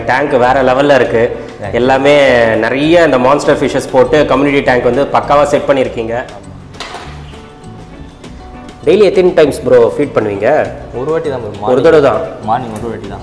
Tank வேற லெவலில் இருக்கு எல்லாமே நிறைய இந்த மான்ஸ்டர் ஃபிஷஸ் போட்டு கம்யூனிட்டி டேங்க் வந்து பக்காவாக செட் பண்ணியிருக்கீங்க டெய்லி எத்தனை டைம்ஸ் ப்ரோ ஃபீட் பண்ணுவீங்க ஒரு வாட்டி தான் bro. ஒரு தடவை தான் மார்னிங் ஒரு வாட்டி தான்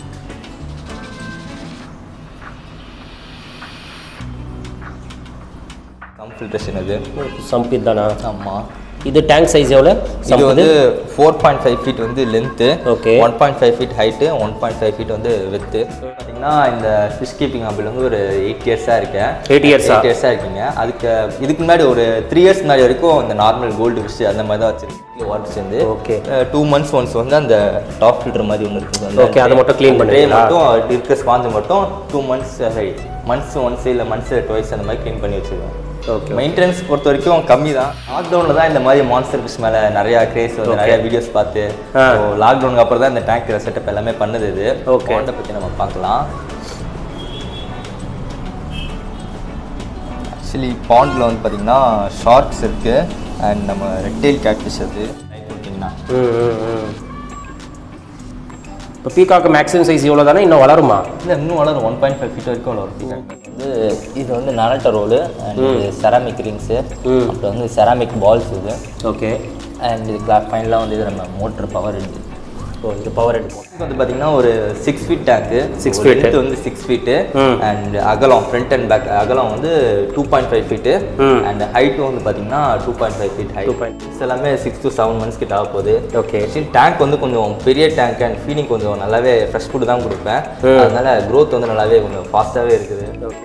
கம் ஃபில்ட்ரேஷன் இது சம்பித் தானா ஆமாம் இது டேங்க் சைஸ் எவ்வளோ இது வந்து ஃபோர் பாயிண்ட் ஃபைவ் ஃபீட் வந்து length Okay. One point five feet height one point five feet வந்து வித்து பார்த்தீங்கன்னா இந்த ஃபிஷ் கீப்பிங் ஹாபில் வந்து ஒரு எயிட் இயர்ஸாக இருக்கேன் Eight years ஆ? எயிட் இயர்ஸாக இருக்கீங்க அதுக்கு இதுக்கு முன்னாடி ஒரு த்ரீ இயர்ஸ் முன்னாடி வரைக்கும் இந்த நார்மல் கோல்டு ஃபிஷ் அந்த மாதிரி தான் வச்சிருக்கேன் வாட்டர்ஸ் வந்து Okay. டூ மந்த்ஸ் ஒன்ஸ் வந்து அந்த டாப் ஃபில்டர் மாதிரி ஒன்று இருக்குது Okay, அதை மட்டும் clean ட்ரே பண்ணுவீங்களா? மட்டும் இருக்க ஸ்பாஞ்சு மட்டும் டூ மந்த்ஸ் மந்த்ஸ் ஒன்ஸ் இல்லை மந்த்ஸ் டுவைஸ் அந்த மாதிரி க்ளீன் பண்ணி வச்சுருவேன் ஓகே மெயின்டெனன்ஸ் பொறுத்த வரைக்கும் கம்மி தான் லாக்டவுனில் தான் இந்த மாதிரி மான்ஸ்டர் ஃபிஷ் மேலே நிறையா கிரேஸ் வந்து நிறைய வீடியோஸ் பார்த்து ஆ. லாக்டவுனுக்கு அப்புறம் தான் இந்த டேங்க் செட்டப் எல்லாமே பண்ணது இது Okay. பாண்டை பற்றி நம்ம பார்க்கலாம் ஆக்சுவலி பாண்டில் வந்து பார்த்தீங்கன்னா ஷார்க்ஸ் இருக்குது அண்ட் நம்ம ரெட்டெயில் கேட்ஃபிஷ் அது பார்த்தீங்கன்னா ம் ம் ம் இப்போ பீகாக்கு மேக்ஸிமம் சைஸ் இவ்வளோ தானே இன்னும் வளருமா இல்லை இன்னும் வளரும் ஒன் பாயிண்ட் ஃபைவ் ஃபீட் வரைக்கும் வளரும் வந்து இது வந்து நனட்ட ரோலு அண்ட் செராமிக் ரிங்ஸு ம். அப்புறம் வந்து செராமிக் பால்ஸ் இது ஓகே அண்ட் இது கிளாஸ் ஃபைனலாக வந்து இது நம்ம மோட்டர் பவர் இது ஓ இது பவர் எடுக்கும் இது வந்து பார்த்தீங்கன்னா ஒரு சிக்ஸ் ஃபீட் டேங்க்கு Six feet. லென்த் வந்து சிக்ஸ் ஃபீட்டு ம். அண்ட் அகலம் ஃப்ரண்ட் அண்ட் பேக் அகலம் வந்து டூ பாயிண்ட் ஃபைவ் ஃபீட்டு ம். அண்ட் ஹைட்டும் வந்து பார்த்தீங்கன்னா two point five feet height 2.5. எல்லாமே சிக்ஸ் டு செவன் மந்த்ஸ் கிட்ட ஆக போகுது ஓகே டேங்க் வந்து கொஞ்சம் பெரிய டேங்க் அண்ட் ஃபீடிங் கொஞ்சம் நல்லாவே ஃப்ரெஷ் ஃபுட் தான் கொடுப்பேன் அதனால growth வந்து நல்லாவே கொஞ்சம் ஃபாஸ்ட்டாகவே இருக்குது ஓகே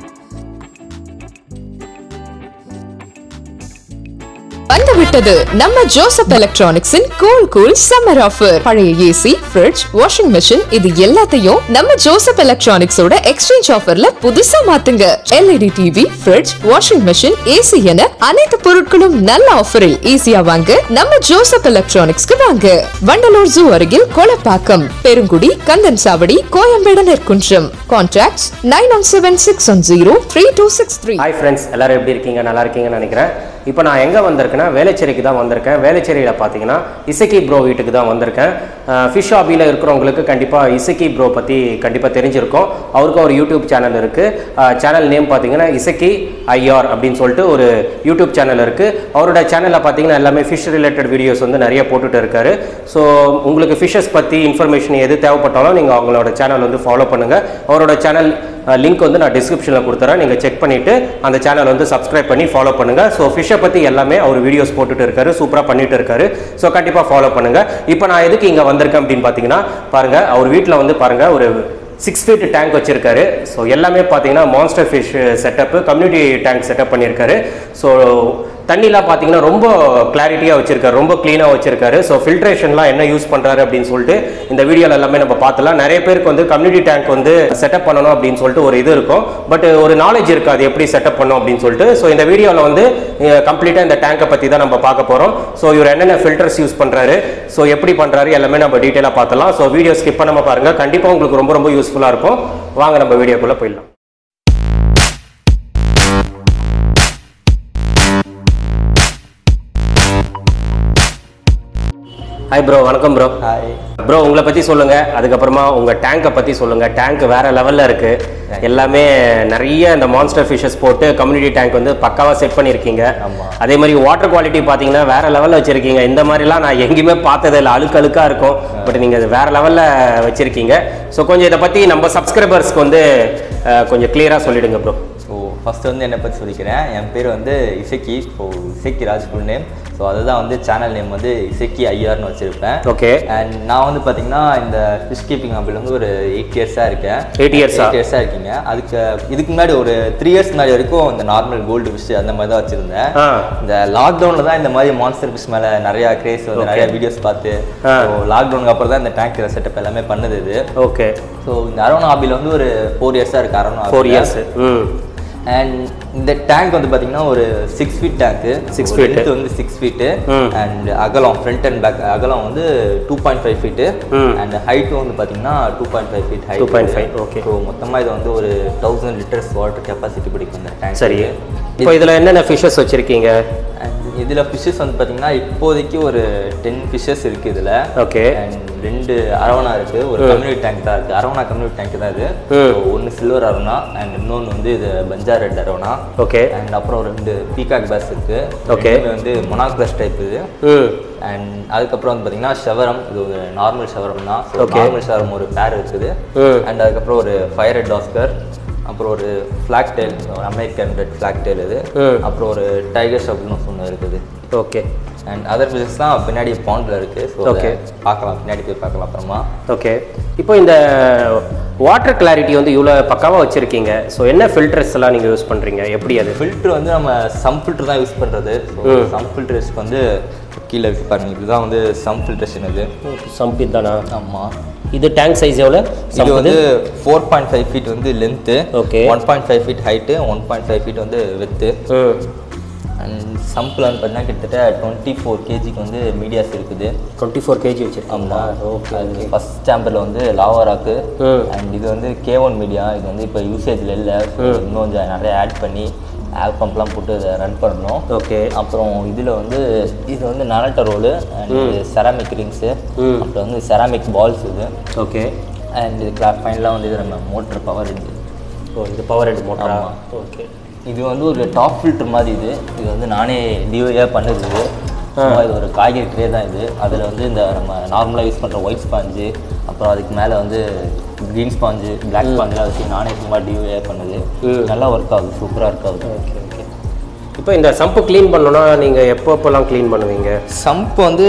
வந்துவிட்டது நம்ம ஜோசப் எலக்ட்ரானிக்ஸின் கூல் கூல் சம்மர் ஆஃபர் பழைய ஏசி ஃப்ரிட்ஜ் வாஷிங் மெஷின் இது எல்லாத்தையும் நம்ம ஜோசப் எலக்ட்ரானிக்ஸோட எக்ஸ்சேஞ்ச் ஆஃபர்ல புதுசா மாத்துங்க LED TV fridge washing machine AC என அனைத்து பொருட்களும் நல்ல ஆஃபரில் ஈஸியா வாங்க நம்ம ஜோசப் எலக்ட்ரானிக்ஸ்க்கு வாங்க வண்டலூர் ஜூ அருகில் Kolapakkam Perungudi Kandhan Chavadi Koyambedu Nerkundram contacts nine one seven six one zero three two six three hi friends எல்லாரும் எப்படி இருக்கீங்க நல்லா இருக்கீங்கன்னு நினைக்கிறேன் இப்போ நான் எங்கே வந்திருக்கேன்னா வேலைச்சேரிக்கு தான் வந்திருக்கேன் வேலைச்சேரியில் பார்த்தீங்கன்னா இசக்கி ப்ரோ வீட்டுக்கு தான் வந்திருக்கேன் ஃபிஷ் ஹாபியில் இருக்கிறவங்களுக்கு கண்டிப்பாக இசக்கி ப்ரோ பற்றி கண்டிப்பாக தெரிஞ்சிருக்கும் அவருக்கு ஒரு யூடியூப் சேனல் இருக்குது சேனல் நேம் பார்த்தீங்கன்னா இசக்கி ஐஆர் அப்படின்னு சொல்லிட்டு ஒரு யூடியூப் சேனல் இருக்குது அவரோட சேனலில் பார்த்தீங்கன்னா எல்லாமே ஃபிஷ் ரிலேட்டட் வீடியோஸ் வந்து நிறைய போட்டுட்டு இருக்காரு ஸோ உங்களுக்கு ஃபிஷஸ் பற்றி இன்ஃபர்மேஷன் எது தேவைப்பட்டாலும் நீங்கள் அவங்களோட சேனல் வந்து ஃபாலோ பண்ணுங்கள் அவரோட சேனல் லிங்க் வந்து நான் டிஸ்கிரிப்ஷனில் கொடுத்துறேன் நீங்கள் செக் பண்ணிவிட்டு அந்த சேனல் வந்து சப்ஸ்கிரைப் பண்ணி ஃபாலோ பண்ணுங்கள் ஸோ ஃபிஷ்ஷை பற்றி எல்லாமே அவர் வீடியோஸ் போட்டுட்டு இருக்காரு சூப்பராக பண்ணிட்டு இருக்காரு ஸோ கண்டிப்பாக ஃபாலோ பண்ணுங்கள் இப்போ நான் எதுக்கு இங்கே வந்திருக்கேன் அப்படின்னு பார்த்தீங்கன்னா பாருங்கள் அவர் வீட்டில் வந்து பாருங்கள் ஒரு சிக்ஸ் ஃபீட் டேங்க் வச்சிருக்காரு ஸோ எல்லாமே பார்த்தீங்கன்னா monster fish setup community tank setup பண்ணியிருக்காரு ஸோ தண்ணிலாம் பார்த்தீங்கன்னா ரொம்ப கிளாரிட்டியாக வச்சிருக்காரு ரொம்ப க்ளீனாக வச்சிருக்காரு ஸோ ஃபில்ட்ரேஷன்லாம் என்ன யூஸ் பண்ணுறாரு அப்படின்னு சொல்லிட்டு இந்த வீடியோவில் எல்லாமே நம்ம பார்த்தலாம் நிறைய பேருக்கு வந்து கம்யூனிட்டி டேங்க் வந்து செட்டப் பண்ணணும் அப்படின்னு சொல்லிட்டு ஒரு இது இருக்கும் பட் ஒரு நாலேஜ் இருக்காது எப்படி செட்டப் பண்ணணும் அப்படின்னு சொல்லிட்டு ஸோ இந்த வீடியோவில் வந்து கம்ப்ளீட்டாக இந்த டேங்கை பற்றி தான் நம்ம பார்க்க போகிறோம் ஸோ இவர் என்னென்ன ஃபில்டர்ஸ் யூஸ் பண்ணுறாரு ஸோ எப்படி பண்ணுறாரு எல்லாமே நம்ம டீட்டெயிலாக பார்த்தலாம் ஸோ வீடியோ ஸ்கிப் பண்ணாம பாருங்கள் கண்டிப்பாக உங்களுக்கு ரொம்ப ரொம்ப யூஸ்ஃபுல்லாக இருக்கும் வாங்க நம்ம வீடியோக்குள்ளே போயிடலாம் ஹாய் ப்ரோ வணக்கம் ப்ரோ ஹாய் ப்ரோ உங்களை பற்றி சொல்லுங்க அதுக்கப்புறமா உங்க டேங்கை பற்றி சொல்லுங்க டேங்க் வேற லெவல்ல இருக்கு எல்லாமே நிறைய இந்த மான்ஸ்டர் ஃபிஷஸ் போட்டு கம்யூனிட்டி டேங்க் வந்து பக்காவா செட் பண்ணியிருக்கீங்க ஆமா. அதே மாதிரி வாட்டர் குவாலிட்டி பார்த்தீங்கன்னா வேற லெவல்ல வச்சிருக்கீங்க இந்த மாதிரிலாம் நான் எங்கேயுமே பார்த்தது இல்லை அழுக்கு அழுக்கா இருக்கும் பட் நீங்க இது வேற லெவல்ல வச்சிருக்கீங்க ஸோ கொஞ்சம் இதை பத்தி நம்ம சப்ஸ்கிரைபர்ஸ்க்கு வந்து அஹ், கொஞ்சம் கிளியரா சொல்லிடுங்க ப்ரோ ஸோ ஃபஸ்ட்டு வந்து என்னை பற்றி சொல்லிக்கிறேன் என் பேர் வந்து Isakki so Isakki Raj full name so அதுதான் வந்து சேனல் நேம் வந்து இசக்கி ஐஆர்னு வச்சுருப்பேன் ஓகே அண்ட் நான் வந்து பார்த்தீங்கன்னா இந்த ஃபிஷ் கீப்பிங் ஹாபில் வந்து ஒரு எயிட் இயர்ஸாக இருக்கேன் Eight years ஆ? எயிட் இயர்ஸாக இருக்கீங்க அதுக்கு இதுக்கு முன்னாடி ஒரு த்ரீ இயர்ஸ் முன்னாடி வரைக்கும் இந்த நார்மல் கோல்டு ஃபிஷ் அந்த மாதிரி தான் வச்சுருந்தேன் ஆ இந்த லாக்டவுனில் தான் இந்த மாதிரி மான்ஸ்டர் ஃபிஷ் மேலே நிறையா கிரேஸ் வந்து நிறைய வீடியோஸ் பார்த்து ஆ. ஸோ லாக்டவுனுக்கு அப்புறம் தான் இந்த டேங்க் செட்டப் எல்லாமே பண்ணது இது ஓகே ஸோ இந்த அரோனா ஹாபியில் வந்து ஒரு ஃபோர் இயர்ஸாக இருக்கு அரோனா ஃபோர் இயர்ஸ் ம் அண்ட் இந்த டேங்க் வந்து பார்த்தீங்கன்னா ஒரு சிக்ஸ் ஃபீட் டேங்க்கு Six feet. லென்த் வந்து சிக்ஸ் ஃபீட்டு ம். அண்ட் அகலம் ஃப்ரண்ட் அண்ட் பேக் அகலம் வந்து டூ பாயிண்ட் ஃபைவ் ஃபீட்டு ம். அண்ட் ஹைட்டும் வந்து பார்த்தீங்கன்னா two point five feet height 2.5, okay. So மொத்தமாக இது வந்து ஒரு தௌசண்ட் லிட்டர்ஸ் வாட்டர் கெப்பாசிட்டி பிடிக்கும் இந்த டேங்க் சரி இப்போ இதுல என்னென்ன ஃபிஷஸ் வச்சிருக்கீங்க அண்ட் இதில் ஃபிஷ்ஷஸ் வந்து பார்த்தீங்கன்னா இப்போதைக்கு ஒரு டென் ஃபிஷ்ஷஸ் இருக்குது இதில் ஓகே அண்ட் ரெண்டு அரவணா இருக்கு ஒரு கம்யூனிட்டி டேங்க் தான் இருக்கு அரவணா கம்யூனிட்டி டேங்க் தான் இது ஒன்று சில்வர் அரவணா அண்ட் இன்னொன்று வந்து இது பஞ்சா ரெட் அரவணா ஓகே அண்ட் அப்புறம் ரெண்டு பீகாக் பேஸ் இருக்கு Okay. ரெண்டுமே வந்து மொனாக்ரஸ் டைப் இது ம் அண்ட் அதுக்கப்புறம் வந்து பார்த்தீங்கன்னா ஷவரம் இது ஒரு நார்மல் ஷவரம் தான் Okay. நார்மல் ஷவரம் ஒரு பேர் இருக்குது ம் அண்ட் அதுக்கப்புறம் ஒரு ஃபயர் ரெட் டாஸ்கர் அப்புறம் ஒரு ஃப்ளாக் டெயில் ஒரு அமெரிக்கன் ரெட் ஃப்ளாக் டெயில் இது ம். அப்புறம் ஒரு டைகர் ஷப்னு ஒன்று இருக்குது ஓகே அண்ட் அதர் பிசஸ் தான் பின்னாடி பாண்டில் இருக்குது ஸோ Okay. பார்க்கலாம் பின்னாடி போய் பார்க்கலாம் அப்புறமா ஓகே இப்போ இந்த வாட்டர் கிளாரிட்டி வந்து இவ்வளோ பக்காவாக வச்சுருக்கீங்க ஸோ என்ன ஃபில்டர்ஸ் எல்லாம் நீங்கள் யூஸ் பண்ணுறீங்க எப்படி அது ஃபில்டர் வந்து நம்ம சம் ஃபில்டர் தான் யூஸ் பண்ணுறது ஸோ சம் ஃபில்டர்ஸ்க்கு வந்து கீழே இருக்கு பாருங்க இதுதான் வந்து சம் ஃபில்டர்ஷன் இது சம்பிட் தானா ஆமாம் இது டேங்க் சைஸ் எவ்வளோ இது வந்து ஃபோர் பாயிண்ட் ஃபைவ் ஃபீட் வந்து length Okay. One point five feet height one point five feet வந்து வித்து ம் அண்ட் சம்பில் வந்து பார்த்தீங்கன்னா கிட்டத்தட்ட டுவெண்ட்டி ஃபோர் கேஜிக்கு வந்து மீடியாஸ் இருக்குது டுவெண்ட்டி ஃபோர் கேஜி வச்சுருக்கீங்களா ஓகே அது ஃபஸ்ட் சாம்பரில் வந்து லாவாராக்கு ம் அண்ட் இது வந்து கே ஒன் மீடியா இது வந்து இப்போ யூசேஜில் இல்லை இன்னும் கொஞ்சம் நிறைய ஆட் பண்ணி ஆல் பம்ப்லாம் போட்டு இதை ரன் பண்ணணும் ஓகே அப்புறம் இதில் வந்து இது வந்து நலட்ட ரோலு அண்ட் செராமிக் ரிங்ஸு ம். அப்புறம் வந்து செராமிக் பால்ஸ் இது ஓகே அண்ட் இது கிளாப் ஃபைனலாக வந்து இது நம்ம மோட்டர் பவர் இது ஓ இது பவர் ஹெட் மோட்டரா ஆமா. ஓகே இது வந்து ஒரு டாப் ஃபில்டர் மாதிரி இது இது வந்து நானே டிஓஏ பண்ணுது இது சும்மா இது ஒரு காய்கறி ட்ரே தான் இது அதில் வந்து இந்த நம்ம நார்மலாக யூஸ் பண்ணுற ஒயிட் ஸ்பாஞ்சு அப்புறம் அதுக்கு மேலே வந்து க்ரீன் ஸ்பாஞ்சு பிளாக் ஸ்பாஞ்செலாம் வச்சு நானே சும்மா டிஓஏ பண்ணுது நல்லா ஒர்க் ஆகுது சூப்பராக ஒர்க் ஆகுது ஓகே ஓகே இப்போ இந்த சம்பு க்ளீன் பண்ணணும்னா நீங்கள் எப்போ எப்போல்லாம் க்ளீன் பண்ணுவீங்க சம்ப் வந்து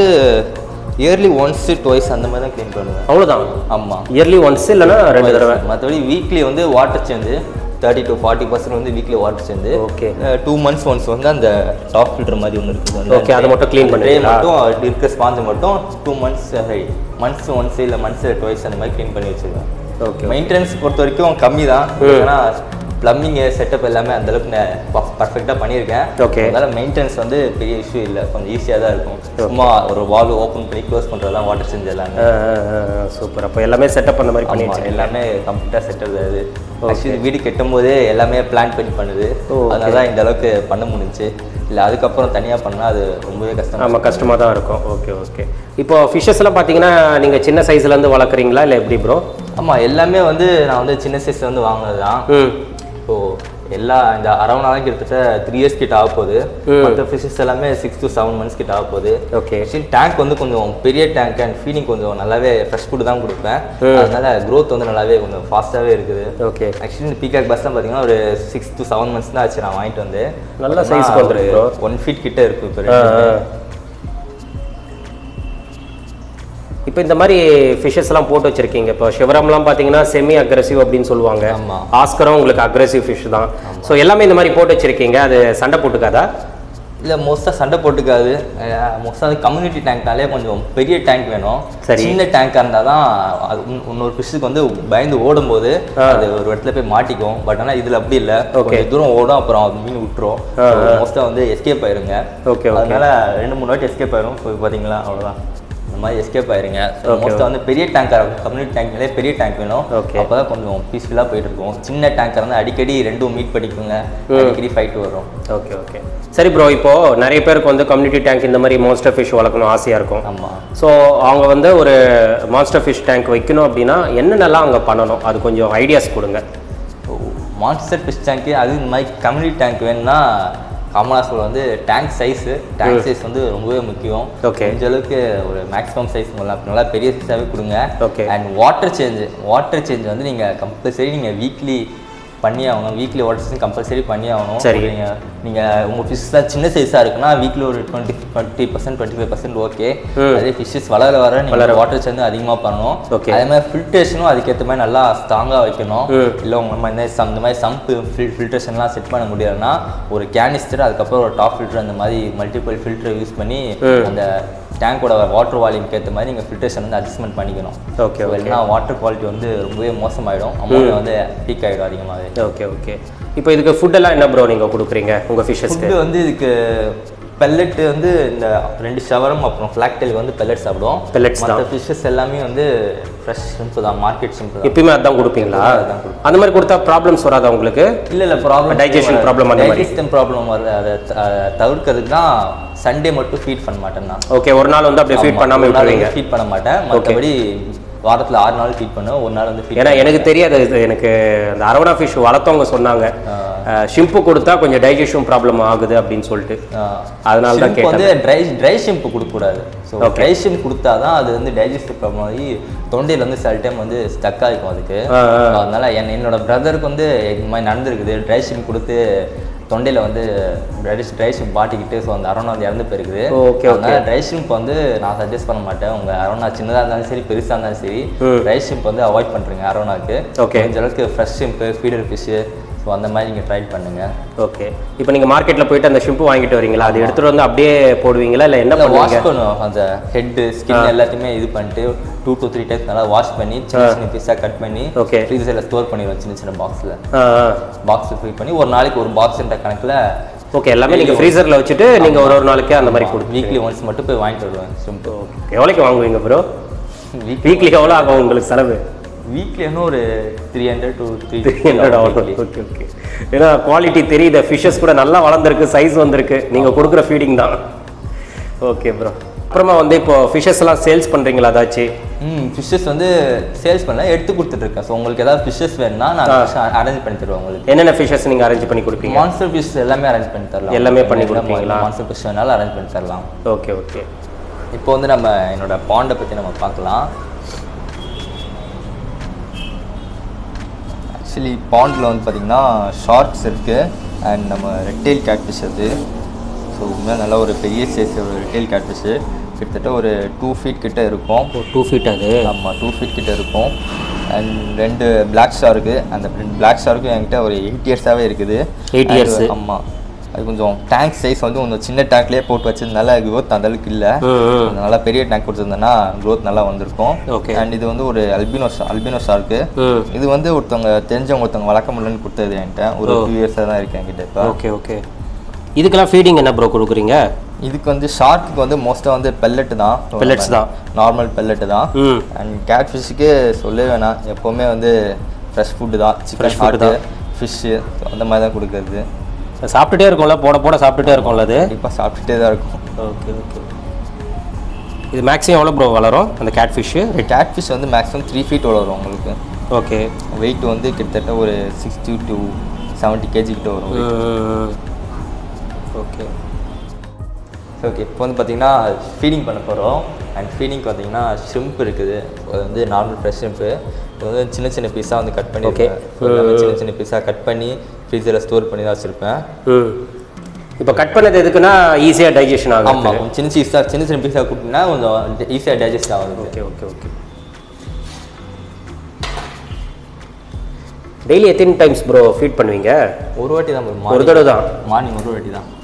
இயர்லி ஒன்ஸ் டுவைஸ் அந்த மாதிரி தான் க்ளீன் பண்ணுவேன் அவ்வளோதான் ஆமாம் இயர்லி ஒன்ஸ் இல்லைன்னா ரெண்டு தடவை மற்றபடி வீக்லி வந்து water change thirty to forty percent வந்து weekly water change okay two months once வந்து அந்த டாப் ஃபில்டர் மாதிரி ஒன்று இருக்குது Okay, அதை மட்டும் clean ட்ரே பண்ணுவீங்களா? மட்டும் அது இருக்க ஸ்பாஞ்சு மட்டும் டூ மந்த்ஸ் மந்த்ஸ் ஒன்ஸ் இல்லை மந்த்ஸ் டுவைஸ் அந்த மாதிரி க்ளீன் பண்ணி வச்சிருவேன் ஓகே மெயின்டெனன்ஸ் பொறுத்த வரைக்கும் கம்மி தான் ஏன்னா ப்ளம்பிங் செட்டப் எல்லாமே அந்த அளவுக்கு நான் பர்ஃபெக்டாக பண்ணியிருக்கேன் Okay. அதனால மெயின்டெனன்ஸ் வந்து பெரிய இஷ்யூ இல்லை கொஞ்சம் ஈஸியாக தான் இருக்கும் சும்மா ஒரு வால் ஓப்பன் பண்ணி க்ளோஸ் பண்ணுறதெல்லாம் வாட்டர் சேஞ்ச் எல்லாமே சூப்பர் அப்போ எல்லாமே செட்டப் பண்ண மாதிரி பண்ணி ஆமா, வச்சிருக்கீங்க எல்லாமே கம்ப்ளீட்டாக செட்டில் அது ஆக்சுவலி வீடு கட்டும் போதே எல்லாமே பிளான் பண்ணி பண்ணுது ஓ, அதனால தான் இந்த அளவுக்கு பண்ண முடிஞ்சுச்சு இல்லை அதுக்கப்புறம் தனியாக பண்ணால் அது ரொம்பவே கஷ்டம் ஆமாம் கஷ்டமாக தான் இருக்கும் ஓகே ஓகே இப்போ ஃபிஷ்ஷஸ் எல்லாம் பார்த்தீங்கன்னா நீங்கள் சின்ன சைஸ்லேருந்து வளர்க்குறீங்களா இல்லை எப்படி ப்ரோ ஆமாம் எல்லாமே வந்து நான் வந்து சின்ன சைஸ்ல வந்து வாங்கினது தான் ம் இப்போ எல்லா இந்த அரவணாலாம் கிட்டத்தட்ட த்ரீ இயர்ஸ் கிட்ட ஆக போகுது மற்ற ஃபிஷஸ் எல்லாமே சிக்ஸ் to செவன் மந்த்ஸ் கிட்ட ஆக போகுது ஓகே ஆக்சுவலி டேங்க் வந்து கொஞ்சம் பெரிய டேங்க் அண்ட் ஃபீடிங் கொஞ்சம் நல்லாவே ஃப்ரெஷ் ஃபுட் தான் கொடுப்பேன் அதனால growth வந்து நல்லாவே கொஞ்சம் ஃபாஸ்ட்டாகவே இருக்குது ஓகே ஆக்சுவலி இந்த பீகாக் பஸ் தான் பார்த்தீங்கன்னா ஒரு சிக்ஸ் to செவன் மந்த்ஸ் தான் ஆச்சு நான் வாங்கிட்டு வந்து நல்ல size வந்துருக்கு bro. ஒன் ஃபீட் கிட்ட இருக்கு இப்போ ஆ, ரெண்டுமே. ஆ. இப்போ இந்த மாதிரி ஃபிஷஸ் எல்லாம் போட்டு வச்சிருக்கீங்க இப்போ சிவராம்லாம் பார்த்தீங்கன்னா செமி அக்ரெசிவ் அப்படின்னு சொல்லுவாங்க ஆமா. ஆஸ்கரும் உங்களுக்கு அக்ரெசிவ் ஃபிஷ் தான் ஸோ எல்லாமே இந்த மாதிரி போட்டு வச்சிருக்கீங்க அது சண்டை போட்டுக்காதா இல்ல மோஸ்ட்டாக சண்டை போட்டுக்காது மோஸ்ட்டாக வந்து கம்யூனிட்டி டேங்க்னாலே கொஞ்சம் பெரிய டேங்க் வேணும் சரி. சின்ன டேங்காக இருந்தால் தான் அது இன்னொ- இன்னொரு ஃபிஷ்ஷுக்கு வந்து பயந்து ஓடும்போது அது ஒரு இடத்துல போய் மாட்டிக்கும் பட் ஆனால் இதில் அப்படி இல்லை Okay. கொஞ்சம் தூரம் ஓடும் அப்புறம் அது மீன் விட்டுரும் மோஸ்ட்டாக வந்து எஸ்கேப் ஆயிருங்க Okay, okay. அதனால ரெண்டு மூணு வாட்டி எஸ்கேப் ஆயிரும் இப்போ பார்த்தீங்களா அவ்வளோதான் இந்த மாதிரி எஸ்கேப் ஆயிருங்க Okay, மோஸ்ட்டாக வந்து பெரிய டேங்காக இருக்கும் கம்யூனிட்டி டேங்க்னாலே பெரிய டேங்க் வேணும் Okay. அப்போ தான் கொஞ்சம் பீஸ்ஃபுல்லாக போயிட்டு இருக்கும் சின்ன டேங்காக இருந்தால் அடிக்கடி ரெண்டும் மீட் பண்ணிக்குங்க அடிக்கடி ஃபைட் வரும் ஓகே ஓகே சரி ப்ரோ இப்போ நிறைய பேருக்கு வந்து கம்யூனிட்டி டேங்க் இந்த மாதிரி மான்ஸ்டர் ஃபிஷ் வளர்க்கணும் ஆசையாக இருக்கும் ஆமாம் ஸோ அவங்க வந்து ஒரு மான்ஸ்டர் ஃபிஷ் டேங்க் வைக்கணும் அப்படின்னா என்னென்னலாம் அவங்க பண்ணணும் அது கொஞ்சம் ஐடியாஸ் கொடுங்க மான்ஸ்டர் ஃபிஷ் டேங்க்கு அது இந்த மாதிரி கம்யூனிட்டி டேங்க் வேணும்னா காமனாஸில் வந்து டேங்க் சைஸு டேங்க் சைஸ் வந்து ரொம்பவே முக்கியம் Okay. முடிஞ்ச அளவுக்கு ஒரு மேக்ஸிமம் சைஸ் நல்லா பெரிய சைஸாகவே கொடுங்க Okay. And water change water change வந்து நீங்கள் கம்பல்சரி நீங்கள் வீக்லி பண்ணி ஆகணும் வீக்லி வாட்டர் சேஞ்ச் கம்பல்சரி பண்ணி ஆகணும் சரி. நீங்கள் நீங்கள் உங்கள் ஃபிஷ்லாம் சின்ன சைஸாக இருக்குன்னா வீக்லி ஒரு twenty twenty percent twenty five percent okay அதே ஃபிஷ்ஷஸ் வளர வர நீங்கள் வாட்டர் சேஞ்ச் அதிகமாக பண்ணணும் Okay. அதே மாதிரி ஃபில்ட்ரேஷனும் அதுக்கேற்ற மாதிரி நல்லா ஸ்ட்ராங்காக வைக்கணும் இல்லை உங்க நம்ம இந்த சம் இந்த மாதிரி சம்ப் ஃபில்ட்ரேஷன்லாம் செட் பண்ண முடியாதுன்னா ஒரு கேனிஸ்டர் அதுக்கப்புறம் ஒரு டாப் ஃபில்டர் அந்த மாதிரி மல்டிபிள் ஃபில்டர் யூஸ் பண்ணி அந்த டேங்கோட வாட்டர் வால்யூம்க்கு ஏற்ற மாதிரி நீங்கள் ஃபில்ட்ரேஷன் வந்து அட்ஜஸ்ட்மெண்ட் பண்ணிக்கணும் ஓகே So, இல்லைன்னா வாட்டர் குவாலிட்டி வந்து ரொம்பவே மோசமாயிடும் அமௌண்ட் வந்து பீக் ஆகிடும் அதிகமாகவே ஓகே ஓகே இப்போ இதுக்கு ஃபுட்டெல்லாம் என்ன ப்ரோ நீங்கள் கொடுக்குறீங்க உங்கள் ஃபிஷ்ஷஸ்க்கு ஃபுட்டு வந்து இதுக்கு பெல்லட் வந்து இந்த ரெண்டு ஷவரம் அப்புறம் ஃப்ளாக் டெயிலுக்கு வந்து பெல்லட் சாப்பிடுவோம் Pellets தான். மற்ற ஃபிஷ்ஷஸ் எல்லாமே வந்து ஃப்ரெஷ் ஷிம்பு தான் மார்க்கெட் ஷிம்பு தான் எப்பயுமே அதான் கொடுப்பீங்களா அதான் கொடுப்போம். அந்த மாதிரி கொடுத்தா ப்ராப்ளம்ஸ் வராதா உங்களுக்கு இல்ல இல்ல ப்ராப்ளம் Digestion problem அந்த மாதிரி. டைஜஷன் ப்ராப்ளம் வருது அதை த- தவிர்க்கிறதுக்கு தான் சண்டே மட்டும் ஃபீட் பண்ண மாட்டேன் நான் ஓகே ஒரு நாள் வந்து அப்படியே ஃபீட் பண்ணாம விட்டுருவீங்க ஃபீட் பண்ண மாட்டேன் மற்றபடி வாரத்துல ஆறு நாள் ஃபீட் பண்ணுவேன் ஒரு நாள் வந்து feed ஏன்னா எனக்கு தெரியாது இது எனக்கு அந்த அரவணா ஃபிஷ் வளர்த்தவங்க சொன்னாங்க ஷிம்பு கொடுத்தா கொஞ்சம் டைஜஷன் ப்ராப்ளம் ஆகுது அப்படின்னு சொல்லிட்டு அதனால தான் ஷிம்ப் வந்து ட்ரை ட்ரை ஷிம்ப் கொடுக்கக்கூடாது ஸோ Okay. ட்ரை ஷிம்ப் கொடுத்தா தான் அது வந்து டைஜஸ்டிவ் ப்ராப்ளம் ஆகி தொண்டையில் வந்து சில டைம் வந்து ஸ்டக் ஆகிக்கும் அதுக்கு ஆ, ஆ. அதனால என் என்னோட பிரதருக்கு வந்து இந்த மாதிரி நடந்திருக்குது ட்ரை ஷிம்ப் கொடுத்து தொண்டையில் வந்து ட்ரை ஷிம்ப் பாட்டிக்கிட்டு ஸோ அந்த அரோனா வந்து இறந்து போயிருக்குது Okay, அதனால ட்ரை ஷிம்ப் வந்து நான் சஜஸ்ட் பண்ண மாட்டேன் உங்கள் அரோனா சின்னதாக இருந்தாலும் சரி பெருசாக இருந்தாலும் சரி ட்ரை ஷிம்ப் வந்து அவாய்ட் பண்ணுறீங்க அரோனாக்கு Okay. முடிஞ்ச அளவுக்கு fresh shrimp feeder fish so அந்த மாதிரி நீங்கள் ட்ரை பண்ணுங்கள் ஓகே இப்போ நீங்க மார்க்கெட்ல போயிட்டு அந்த ஷிம்பு வாங்கிட்டு வரீங்களா அது எடுத்துட்டு வந்து அப்படியே போடுவீங்களா இல்ல என்ன இல்லை பண்ணுவீங்க வாஷ் பண்ணுவோம் அந்த ஹெட்டு ஸ்கின் எல்லாத்தையுமே இது பண்ணிட்டு டூ to த்ரீ டைம்ஸ் நல்லா வாஷ் பண்ணி சின்ன சின்ன பீஸாக கட் பண்ணி Okay. ஃப்ரீசரில் ஸ்டோர் பண்ணிடுவோம் சின்ன சின்ன பாக்ஸில் ஆ பாக்ஸில் ஃபில் பண்ணி ஒரு நாளைக்கு ஒரு பாக்ஸ்ன்ற கணக்கில் ஓகே எல்லாமே நீங்க ஃப்ரீசர்ல வச்சுட்டு நீங்க ஒரு ஒரு நாளைக்கு அந்த மாதிரி கொடுப்பீங்க வீக்லி ஒன்ஸ் மட்டும் போய் வாங்கிட்டு வருவேன் சிம்பிள் எவ்வளோக்கு வாங்குவீங்க ப்ரோ வீக் வீக்லி எவ்வளோ ஆகும் உங்களுக்கு செலவு வீக்லி என்ன ஒரு three hundred to three three hundred ஆகும் ஓகே ஓகே ஏன்னா குவாலிட்டி தெரியுது ஃபிஷஸ் கூட நல்லா வளர்ந்துருக்கு சைஸ் வந்திருக்கு நீங்க கொடுக்குற ஃபீடிங் தான் ஓகே ப்ரோ அப்புறமா வந்து இப்போ ஃபிஷஸ் எல்லாம் சேல்ஸ் பண்றீங்களா ஏதாச்சும் ம் ஃபிஷ்ஷஸ் வந்து சேல்ஸ் பண்ண எடுத்து கொடுத்துட்டு இருக்கேன் ஸோ உங்களுக்கு ஏதாவது ஃபிஷ்ஷஸ் வேணும்னா நான் அரேஞ்ச் பண்ணி தருவேன் உங்களுக்கு என்னென்ன ஃபிஷஸ் நீங்க அரேஞ்ச் பண்ணி கொடுப்பீங்க மான்ஸ்டர் ஃபிஷ் எல்லாமே அரேஞ்ச் பண்ணி தரலாம் எல்லாமே பண்ணி கொடுப்பீங்களா? மான்ஸ்டர் ஃபிஷ் வேணாலும் அரேஞ்ச் பண்ணி தரலாம் ஓகே ஓகே இப்போ வந்து நம்ம என்னோட பாண்டை பற்றி நம்ம பார்க்கலாம் ஆக்சுவலி பாண்டில் வந்து பார்த்திங்கன்னா ஷார்ட்ஸ் இருக்குது அண்ட் நம்ம ரெட்டெயில் கேட்ஃபிஷ் அது ஸோ உண்மையாக நல்லா ஒரு பெரிய சைஸ் ஒரு ரெட்டெயில் கேட்ஃபிஷ்ஷு கிட்டத்தட்ட ஒரு டூ ஃபீட் கிட்ட இருக்கும் டூ ஃபீட் அது ஆமாம் டூ ஃபீட் கிட்ட இருக்கும் அண்ட் ரெண்டு பிளாக் ஷார்க்கு அந்த ரெண்டு பிளாக் ஷார்க்கும் என்கிட்ட ஒரு எயிட் இயர்ஸாகவே இருக்குது Eight years. ஆமாம் அது கொஞ்சம் டேங்க் சைஸ் வந்து கொஞ்சம் சின்ன டேங்க்லேயே போட்டு வச்சதுனால growth அந்த அளவுக்கு இல்லை ம், நல்லா பெரிய டேங்க் கொடுத்துருந்தேன்னா growth நல்லா வந்திருக்கும் Okay. அண்ட் இது வந்து ஒரு அல்பினோ அல்பினோ ஷார்க்கு ம் இது வந்து ஒருத்தவங்க தெரிஞ்சவங்க ஒருத்தவங்க வளர்க்க முடியலன்னு கொடுத்தது என்கிட்ட ஒரு டூ இயர்ஸாக தான் இருக்கு என்கிட்ட இப்போ ஓகே ஓகே இதுக்கெல்லாம் ஃபீடிங் என்ன ப்ரோ கொடுக்குறீங்க இதுக்கு வந்து ஷார்க்குக்கு வந்து மோஸ்ட்டாக வந்து பெல்லட்டு தான் Pellets தான். நார்மல் பெல்லட்டு தான் ம் அண்ட் கேட் ஃபிஷ்ஷுக்கு சொல்லவே வேணாம் எப்போவுமே வந்து ஃப்ரெஷ் ஃபுட்டு தான் Fresh chicken food heart fish அந்த மாதிரி தான் கொடுக்குறது சாப்பிட்டுட்டே இருக்கும்ல போட போட சாப்பிட்டுட்டே இருக்கும்ல அது கண்டிப்பாக சாப்பிட்டுட்டே தான் இருக்கும் ஓகே ஓகே இது மேக்ஸிமம் எவ்வளோ ப்ரோ வளரும் அந்த கேட் ஃபிஷ்ஷு கேட் ஃபிஷ் வந்து மேக்ஸிமம் த்ரீ ஃபீட் வரும் உங்களுக்கு ஓகே வெயிட் வந்து கிட்டத்தட்ட ஒரு சிக்ஸ்டி டு செவன்ட்டி கேஜி கிட்ட வரும் weight. ஓகே ஓகே இப்போ வந்து பார்த்தீங்கன்னா ஃபீடிங் பண்ண போகிறோம் அண்ட் ஃபீடிங் பார்த்தீங்கன்னா ஷ்ரிம்ப் இருக்குது அது வந்து நார்மல் ஃப்ரெஷ் ஷ்ரிம்ப்பு இது வந்து சின்ன சின்ன பீஸாக வந்து கட் பண்ணி Okay. எல்லாமே சின்ன சின்ன பீஸாக கட் பண்ணி ஃப்ரீசரில் ஸ்டோர் பண்ணி தான் வச்சுருப்பேன் ம் இப்போ கட் பண்ணது எதுக்குன்னா ஈஸியாக டைஜஷன் ஆகும் ஆமாம் கொஞ்சம் சின்ன பீஸாக சின்ன சின்ன பீஸாக கொடுத்தீங்கன்னா கொஞ்சம் ஈஸியாக டைஜஸ்ட் ஆகுது ஓகே ஓகே ஓகே டெய்லி எத்தனை டைம்ஸ் ப்ரோ ஃபீட் பண்ணுவீங்க ஒரு வாட்டி தான் bro, ஒரு morning. தடவை தான் மார்னிங் ஒரு வாட்டி தான்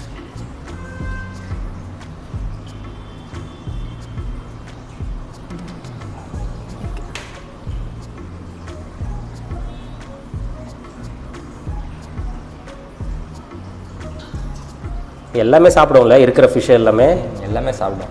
எல்லாமே சாப்பிடுவோம்ல இருக்கிற ஃபிஷ் எல்லாமே எல்லாமே சாப்பிடும்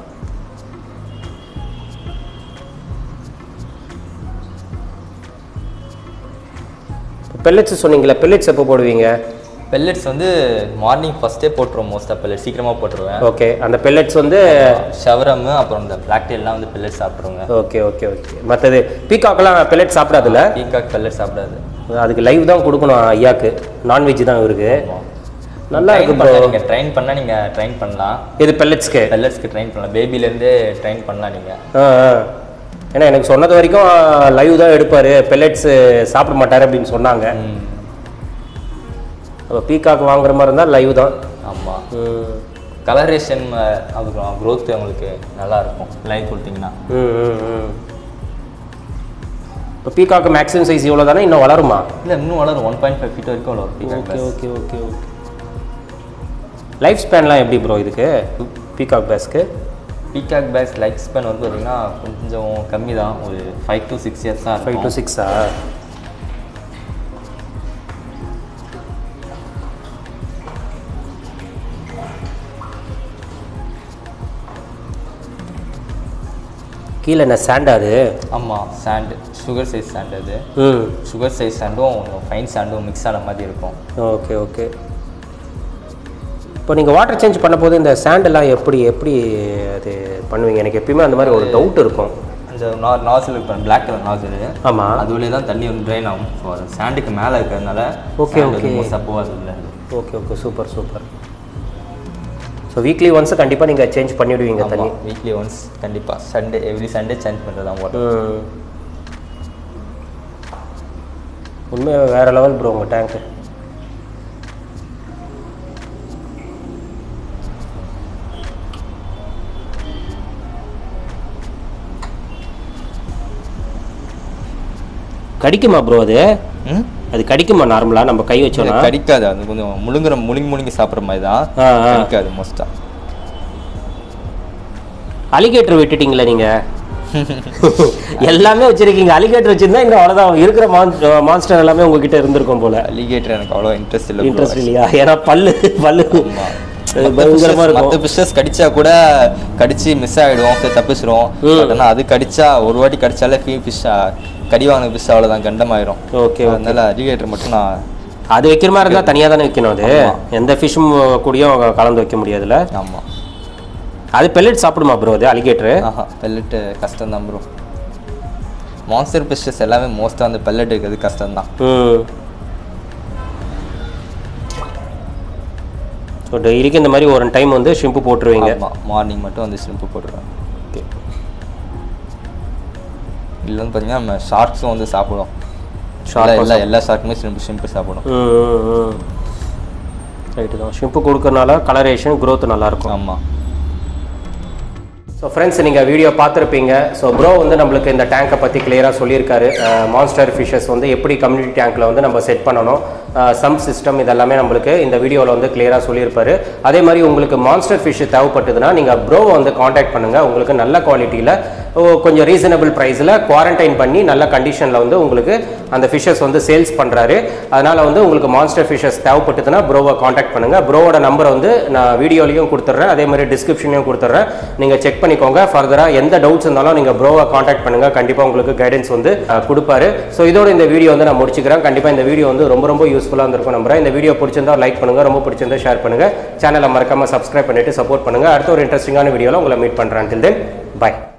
பெல்லட்ஸ் சொன்னீங்களே பெல்லட்ஸ் எப்போ போடுவீங்க பெல்லட்ஸ் வந்து மார்னிங் ஃபஸ்ட்டே போட்டுருவோம் மோஸ்ட்டாக பெல்லட் சீக்கிரமாக போட்டுருவேன் ஓகே அந்த பெல்லட்ஸ் வந்து ஷவரம் அப்புறம் இந்த பிளாக் டெல்லாம் வந்து பெல்லட் சாப்பிட்ருங்க ஓகே ஓகே ஓகே மற்றது பீகாக்கெல்லாம் பெல்லட் சாப்பிடாதுல்ல பீகாக் பெல்லட் சாப்பிடாது அதுக்கு லைவ் தான் கொடுக்கணும் ஐயாக்கு நான்வெஜ் தான் இவருக்கு நல்லா இருக்கு ப்ரோ நீங்கள் ட்ரெயின் பண்ணால் நீங்கள் ட்ரெயின் பண்ணலாம் இது பெல்லட்ஸ்க்கு பெல்லட்ஸ்க்கு ட்ரெயின் பண்ணலாம் பேபிலேருந்தே ட்ரெயின் பண்ணலாம் நீங்கள் ஆ ஆ. ஏன்னா எனக்கு சொன்னது வரைக்கும் லைவ் தான் எடுப்பார் பெல்லட்ஸ் சாப்பிட மாட்டார் அப்படின்னு சொன்னாங்க அப்போ பீகாக் வாங்குற மாதிரி இருந்தால் லைவ் தான் ஆமாம் ம் கலரேஷன் அப்புறம் growth உங்களுக்கு நல்லா இருக்கும் லைவ் கொடுத்தீங்கன்னா ம் ம் ம் இப்போ பீகாக்கு மேக்ஸிமம் சைஸ் இவ்வளோ தானே இன்னும் வளருமா இல்லை இன்னும் வளரும் ஒன் பாயிண்ட் ஃபைவ் ஃபீட் வரைக்கும் வளரும் peacock okay okay okay okay life ஸ்பேன்லாம் எப்படி ப்ரோ இதுக்கு பீகாக் பேஸ்க்கு பீகாக் பேஸ் லைஃப் ஸ்பேன் வந்து பார்த்தீங்கன்னா கொஞ்சம் கம்மி தான் ஒரு ஃபைவ் டு சிக்ஸ் இயர்ஸ் தான் ஃபைவ் டு இருக்கும் சிக்ஸா கீழே என்ன சாண்டா அது ஆமாம் சாண்டு சுகர் சைஸ் சாண்ட் அது ம் சுகர் சைஸ் சாண்டும் ஃபைன் சாண்டும் மிக்ஸ் ஆன மாதிரி இருக்கும் ஓகே ஓகே இப்போ நீங்கள் வாட்டர் சேஞ்ச் பண்ணும்போது இந்த சாண்டெல்லாம் எப்படி எப்படி அது பண்ணுவீங்க எனக்கு எப்பயுமே அந்த மாதிரி ஒரு டவுட் இருக்கும் அந்த நா நாசில் இப்போ பிளாக் கலர் நாசில் ஆமாம் அது வழியே தான் தண்ணி வந்து ட்ரைன் ஆகும் ஸோ அது சாண்டுக்கு மேலே இருக்கிறதுனால Okay, okay. மோஸ்ட்டாக போகாது இல்லை okay okay super super so weekly once கண்டிப்பாக நீங்கள் சேஞ்ச் பண்ணிவிடுவீங்க தண்ணி ஆமாம் வீக்லி ஒன்ஸ் கண்டிப்பாக சண்டே எவ்ரி சண்டே சேஞ்ச் பண்ணுறது தான் வாட்டர் ம் உண்மையாக வேறு லெவல் ப்ரோ உங்கள் டேங்க்கு கடிக்குமா ப்ரோ அது ம் அது கடிக்குமா நார்மலாக நம்ம கை வச்சோம்னா கடிக்காது அது கொஞ்சம் முழுங்குற முழுங்கி முழுங்கி சாப்பிட்ற மாதிரி தான் ஆ ஆ கடிக்காது மோஸ்ட்டாக அலிகேட்டர் விட்டுட்டீங்களே நீங்க எல்லாமே வச்சிருக்கீங்க அலிகேட்டர் வச்சிருந்தா இங்க அவ்வளவுதான் இருக்கிற மான்ஸ்டர் எல்லாமே உங்ககிட்ட இருந்திருக்கும் போல அலிகேட்டர் எனக்கு அவ்வளோ இன்ட்ரெஸ்ட் இல்லை இன்ட்ரெஸ்ட் இல்லையா ஏன்னா பல்லு பல்லு அது பயங்கரமா மற்ற இருக்கும் ஃபிஷ்ஷஸ் கடிச்சா கூட கடிச்சு மிஸ் ஆகிடும் சரி தப்பிச்சிரும் பட் ஆனால் அது கடிச்சா ஒரு வாட்டி கடிச்சாலே ஃபீ ஃபிஷ் கடி வாங்கின ஃபிஷ் அவ்வளோதான் கண்டமாயிரும் ஓகே அதனால அலிகேட்டர் மட்டும் நான் அது வைக்கிற மாதிரி இருந்தா தனியா தானே வைக்கணும் அது எந்த ஃபிஷ்ஷும் கூடயும் கலந்து வைக்க முடியாதுல்ல ஆமாம் அது பெல்லட் சாப்பிடுமா ப்ரோ அது அலிகேட்டர் ஆஹா பெல்லட்டு கஷ்டம் தான் ப்ரோ மான்ஸ்டர் ஃபிஷ்ஷஸ் எல்லாமே மோஸ்ட்டாக வந்து பெல்லட் இருக்கிறது கஷ்டம் தான் ம் ஸோ டெய்லிக்கு இந்த மாதிரி ஒரு டைம் வந்து ஷிம்பு போட்டுருவீங்க ஆமாம் மார்னிங் மட்டும் வந்து ஷிம்பு போட்டுருவேன் ஓகே இல்லை வந்து பார்த்தீங்கன்னா நம்ம ஷார்க்ஸும் வந்து சாப்பிடும் Shark எல்லா எல்லா எல்லா ஷார்க்குமே ஷிம்பு ஷிம்பு சாப்பிடும் ரைட்டு தான் ஷிம்பு கொடுக்கறனால கலரேஷன் growth நல்லா இருக்கும் ஆமாம் ஸோ ஃப்ரெண்ட்ஸ் நீங்கள் வீடியோ பார்த்துருப்பீங்க ஸோ ப்ரோ வந்து நம்மளுக்கு இந்த டேங்கை பற்றி கிளியராக சொல்லியிருக்காரு மான்ஸ்டர் ஃபிஷஸ் வந்து எப்படி கம்யூனிட்டி டேங்க்கில் வந்து நம்ம செட் பண்ணணும் சம் சிஸ்டம் இதெல்லாமே நம்மளுக்கு இந்த வீடியோவில் வந்து கிளியராக சொல்லியிருப்பாரு அதே மாதிரி உங்களுக்கு மான்ஸ்டர் ஃபிஷ் தேவைப்பட்டதுன்னா நீங்கள் ப்ரோவை வந்து காண்டாக்ட் பண்ணுங்கள் உங்களுக்கு நல்ல குவாலிட்டியில் கொஞ்சம் ரீசனபிள் ப்ரைஸில் குவாரண்டைன் பண்ணி நல்ல கண்டிஷனில் வந்து உங்களுக்கு அந்த ஃபிஷஸ் வந்து சேல்ஸ் பண்ணுறாரு அதனால் வந்து உங்களுக்கு மான்ஸ்டர் ஃபிஷஸ் தேவைப்பட்டதுன்னா ப்ரோவை காண்டாக்ட் பண்ணுங்கள் ப்ரோவோட நம்பரை வந்து நான் வீடியோலையும் கொடுத்துட்றேன் அதே மாதிரி டிஸ்கிரிப்ஷன்லையும் கொடுத்துட்றேன் நீங்கள் செக் பண்ணிக்கோங்க ஃபர்தராக எந்த டவுட்ஸ் இருந்தாலும் நீங்கள் ப்ரோவை காண்டாக்ட் பண்ணுங்கள் கண்டிப்பாக உங்களுக்கு கைடன்ஸ் வந்து அஹ், கொடுப்பாரு ஸோ இதோட இந்த வீடியோ வந்து நான் முடிச்சுக்கிறேன் கண்டிப்பாக இந்த வீடியோ வந்து ரொம்ப ரொம்ப யூஸ்ஃபுல்லாக இருந்திருக்கும் நம்புறேன் இந்த வீடியோ பிடிச்சிருந்தா லைக் பண்ணுங்கள் ரொம்ப பிடிச்சிருந்தா ஷேர் பண்ணுங்கள் சேனலை மறக்காமல் சப்ஸ்கிரைப் பண்ணிட்டு சப்போர்ட் பண்ணுங்கள் அடுத்த ஒரு இன்ட்ரெஸ்டிங்கான வீடியோவில் உங்களை மீட் பண்ணுறேன் டில் தென் பை